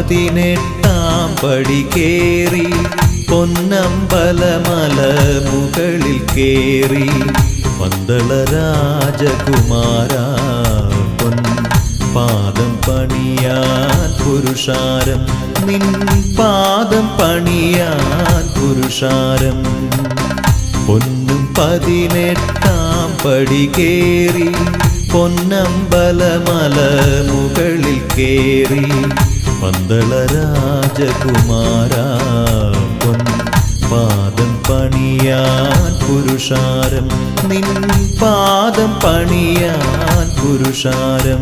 പതിനെട്ടാം പടി കേറി പൊന്നമ്പലമല മുകളിൽ കേറി പന്തള രാജകുമാര പൊൻ പാദം പണിയാൻ പുരുഷാരം നിൻ പാദം പണിയാൻ പുരുഷാരം പൊന്നും പതിനെട്ടാം പടി കേറി പൊന്നമ്പലമല മുകളിൽ കേറി പന്തള രാജകുമാര പൊൻ പാദം പണിയാൻ പുരുഷാരം നിൻ പാദം പണിയാൻ പുരുഷാരം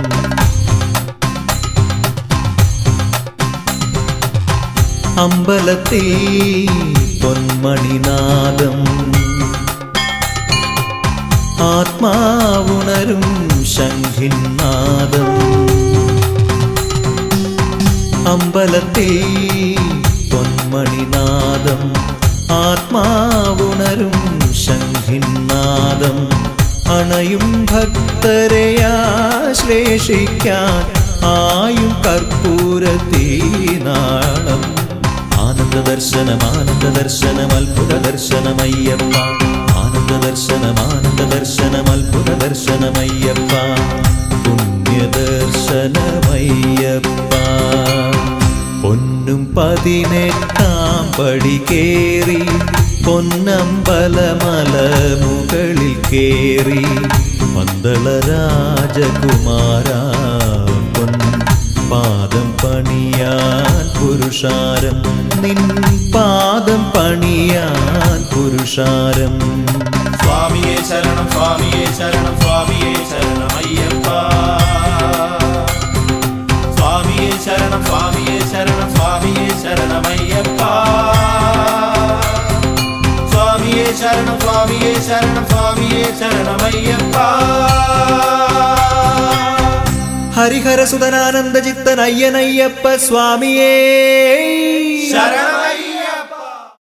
അമ്പലത്തിൽ പൊന്മണിനാദം ആത്മാവുണരും ശംഖിന്നാദം അമ്പലത്തിൽ പൊന്മണിനാദം ആത്മാവുണരും ശംഖിന്നാദം അണയും ഭക്തരെ ആശ്ലേഷിക്കാൻ ആയും കർപ്പൂരത്തീനാളം ആനന്ദ ദർശനം ആനന്ദ ദർശനം അത്ഭുത ദർശനമയ്യപ്പ ആനന്ദ ദർശനം ആനന്ദ ദർശനം അത്ഭുത ദർശനമയ്യപ്പ പുണ്യ ദർശനമയ്യപ്പ പൊന്നും പതിനെട്ടാം പടി കേറി പൊന്നമ്പലമല മുകളിൽ കേറി പന്തള രാജകുമാര പൊൻ പാദം പണിയാൻ പുരുഷാരം നിൻ പാദം പണിയാൻ പുരുഷാരം സ്വാമിയെ ശരണം സ്വാമിയെ ശരണം സ്വാമിയെ ശരണമയ്യപ്പ സ്വാമിയെ ശരണം സ്വാമിയെ ശരണം സ്വാമിയെ ശരണമയ്യപ്പ സ്വാമിയെ ശരണം സ്വാമിയെ ശരണം സ്വാമിയെ ശരണമയ്യപ്പ ഹരിഹര സുതനാനന്ദ ചിത്തൻ അയ്യനയ്യപ്പ സ്വാമിയേ ശരണം